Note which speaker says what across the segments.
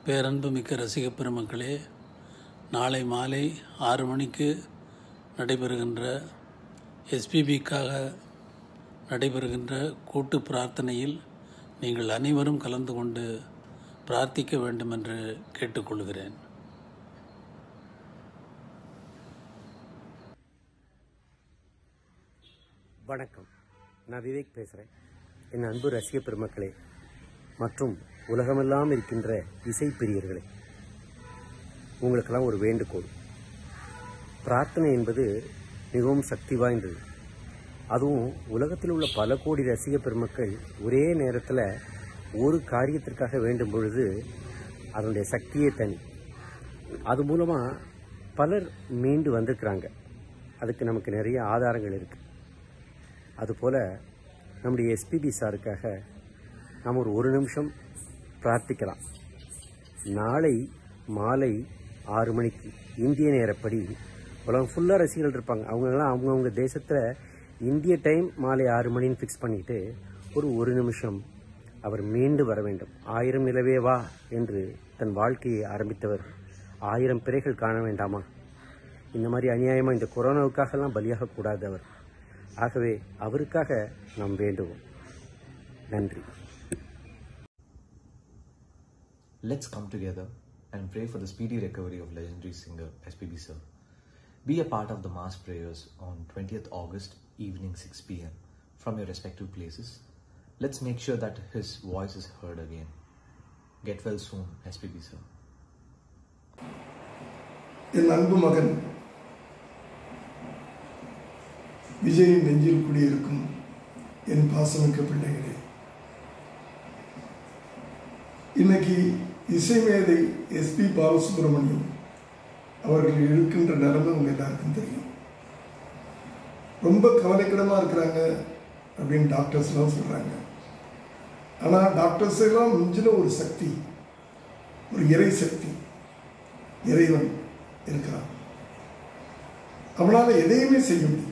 Speaker 1: பேரன்புமிக்க ரசிக பெருமக்களே நாளை மாலை ஆறு மணிக்கு நடைபெறுகின்ற எஸ்பிபிக்காக நடைபெறுகின்ற கூட்டு பிரார்த்தனையில் நீங்கள் அனைவரும் கலந்து கொண்டு பிரார்த்திக்க வேண்டும் என்று கேட்டுக்கொள்கிறேன்
Speaker 2: வணக்கம் நான் விவேக் பேசுகிறேன் என் அன்பு ரசிக பெருமக்களே மற்றும் உலகமெல்லாம் இருக்கின்ற இசை பிரியர்களே உங்களுக்கெல்லாம் ஒரு வேண்டுகோள் பிரார்த்தனை என்பது மிகவும் சக்தி வாய்ந்தது அதுவும் உலகத்தில் உள்ள பல கோடி ரசிக பெருமக்கள் ஒரே நேரத்தில் ஒரு காரியத்திற்காக வேண்டும் பொழுது அதனுடைய சக்தியே தனி அது மூலமாக பலர் மீண்டு வந்திருக்கிறாங்க அதுக்கு நமக்கு நிறைய ஆதாரங்கள் இருக்குது அதுபோல் நம்முடைய எஸ்பிபி சாருக்காக நாம் ஒரு ஒரு நிமிஷம் பிரார்த்திக்கலாம் நாளை மாலை ஆறு மணிக்கு இந்திய நேரப்படி உலகம் ஃபுல்லாக ரசிகர்கள் இருப்பாங்க அவங்கெல்லாம் அவங்கவுங்க தேசத்தில் இந்திய டைம் மாலை ஆறு மணின்னு ஃபிக்ஸ் பண்ணிட்டு ஒரு ஒரு நிமிஷம் அவர் மீண்டு வர வேண்டும் ஆயிரம் நிலவே வா என்று தன் வாழ்க்கையை ஆரம்பித்தவர் ஆயிரம் பிறைகள் காண வேண்டாமா இந்த மாதிரி அநியாயமாக இந்த கொரோனாவுக்காகலாம் பலியாகக்கூடாது அவர் ஆகவே அவருக்காக நாம் வேண்டுவோம் நன்றி
Speaker 3: Let's come together and pray for the speedy recovery of legendary singer SPB Sir. Be a part of the mass prayers on 20th August evening 6 pm from your respective places. Let's make sure that his voice is heard again. Get well soon, SPB Sir.
Speaker 4: என் அன்பு மகன் விஜயின் நெஞ்சில் குடியிருக்கும் என் பாசமிக்க பிள்ளைகளே இன்னைக்கு இசைமேதை SP Balasubramaniam அவர்கள் இருக்கின்ற நிலைமை உங்க எல்லாருக்கும் தெரியும் ரொம்ப கவலைக்கிடமா இருக்கிறாங்க அப்படின்னு டாக்டர்ஸ்லாம் சொல்றாங்க ஆனா டாக்டர்ஸ் எல்லாம் மிஞ்சின ஒரு சக்தி ஒரு இறை சக்தி இறைவன் இருக்கிறான் அவனால எதையுமே செய்ய முடியும்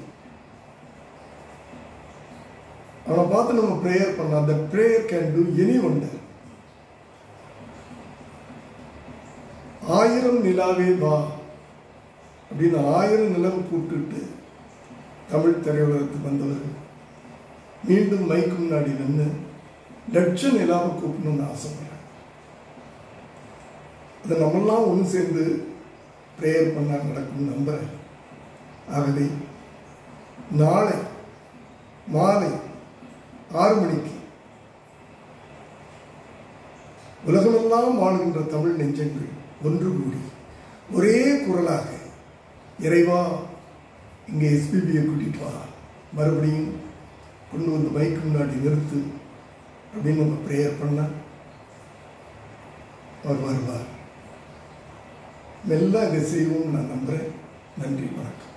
Speaker 4: அவனை பார்த்து நம்ம ப்ரேயர் பண்ணலாம் அந்த prayer can do any wonder ஆயிரம் நிலாவே வா அப்படின்னு ஆயிரம் நிலவு கூப்பிட்டுட்டு தமிழ் திரையுலகத்துக்கு வந்தவர் மீண்டும் மைக்கு முன்னாடி நின்று லட்ச நிலாவை கூப்பிடணும்னு ஆசைப்படுறேன் அதை நம்மெல்லாம் ஒன்று சேர்ந்து ப்ரேயர் பண்ணால் நடக்கும் நம்புகிறேன் ஆகவே நாளை மாலை ஆறு மணிக்கு உலகமெல்லாம் வாழ்கின்ற தமிழ் நெஞ்சங்கள் ஒன்று கூடி ஒரே குரலாக இறைவா இங்கே எஸ்பிபியை கூட்டிட்டு வா மறுபடியும் கொண்டு வந்து மைக்கு முன்னாடி நிறுத்து அப்படின்னு நம்ம ப்ரேயர் பண்ணால் அவர் வருவார் மெல்ல இதை செய்வோம் நான் நம்புகிறேன் நன்றி வணக்கம்